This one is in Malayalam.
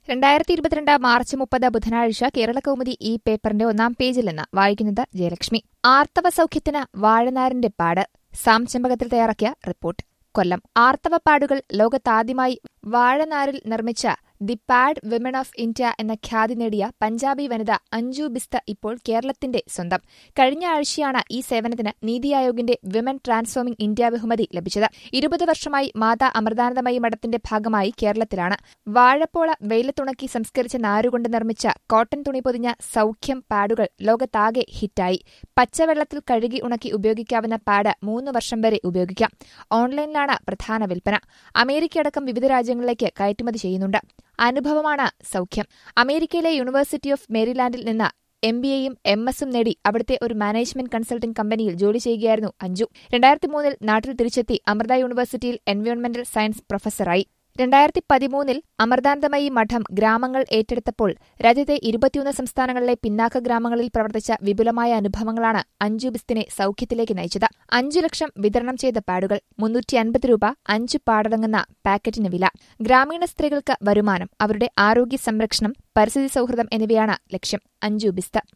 രണ്ടായിരത്തി ഇരുപത്തിരണ്ട് മാർച്ച് മുപ്പത് ബുധനാഴ്ച കേരളകൗമുദി ഈ പേപ്പറിന്റെ ഒന്നാം പേജിൽ നിന്ന് വായിക്കുന്നത് ജയലക്ഷ്മി ആർത്തവ സൗഖ്യത്തിന് വാഴനാരിന്റെ പാട് സാം ചെമ്പകത്തിൽ തയ്യാറാക്കിയ റിപ്പോർട്ട് കൊല്ലം ആർത്തവ പാടുകൾ ലോകത്താദ്യമായി വാഴനാരിൽ നിർമ്മിച്ച the pad woman of India എന്ന ഖ്യാതി നേടിയ പഞ്ചാബി വനിത അഞ്ജു ബിസ്ത ഇപ്പോൾ കേരളത്തിന്റെ സ്വന്തം കഴിഞ്ഞ ആഴ്ചയാണ് ഈ സേവനത്തിന് നീതി ആയോഗിന്റെ വിമൻ ട്രാൻസ്ഫോമിംഗ് ഇന്ത്യ ബഹുമതി ലഭിച്ചത് ഇരുപത് വർഷമായി മാതാ അമൃതാനന്ദമയി മഠത്തിന്റെ ഭാഗമായി കേരളത്തിലാണ് വാഴപ്പോള വെയിലത്തുണക്കി സംസ്കരിച്ച നാരുകൊണ്ട് നിർമ്മിച്ച കോട്ടൺ തുണി പൊതിഞ്ഞ സൗഖ്യം പാഡുകൾ ലോകത്താകെ ഹിറ്റായി പച്ചവെള്ളത്തിൽ കഴുകി ഉണക്കി ഉപയോഗിക്കാവുന്ന പാഡ് മൂന്ന് വർഷം വരെ ഉപയോഗിക്കാം ഓൺലൈനിലാണ് പ്രധാന വിൽപ്പന അമേരിക്കയടക്കം വിവിധ രാജ്യങ്ങളിലേക്ക് കയറ്റുമതി ചെയ്യുന്നുണ്ട് അനുഭവമാണ് സൗഖ്യം അമേരിക്കയിലെ യൂണിവേഴ്സിറ്റി ഓഫ് മേരിലാൻഡിൽ നിന്ന് എം ബി എയും എം എസും നേടി അവിടുത്തെ ഒരു മാനേജ്മെന്റ് കൺസൾട്ടിംഗ് കമ്പനിയിൽ ജോലി ചെയ്യുകയായിരുന്നു അഞ്ജു രണ്ടായിരത്തി മൂന്നിൽ നാട്ടിൽ തിരിച്ചെത്തി അമൃത യൂണിവേഴ്സിറ്റിയിൽ എൻവയോൺമെന്റൽ സയൻസ് പ്രൊഫസറായി രണ്ടായിരത്തി പതിമൂന്നിൽ അമൃതാനന്ദമയി മഠം ഗ്രാമങ്ങൾ ഏറ്റെടുത്തപ്പോൾ രാജ്യത്തെ ഇരുപത്തിയൊന്ന് സംസ്ഥാനങ്ങളിലെ പിന്നാക്ക ഗ്രാമങ്ങളിൽ പ്രവർത്തിച്ച വിപുലമായ അനുഭവങ്ങളാണ് അഞ്ചു ബിസ്തിനെ സൗഖ്യത്തിലേക്ക് നയിച്ചത് അഞ്ചു ലക്ഷം വിതരണം ചെയ്ത പാഡുകൾ മുന്നൂറ്റി അൻപത് രൂപ അഞ്ച് പാടടങ്ങുന്ന പാക്കറ്റിന് വില ഗ്രാമീണ സ്ത്രീകൾക്ക് വരുമാനം അവരുടെ ആരോഗ്യ സംരക്ഷണം പരിസ്ഥിതി സൗഹൃദം എന്നിവയാണ് ലക്ഷ്യം അഞ്ചു ബിസ്ത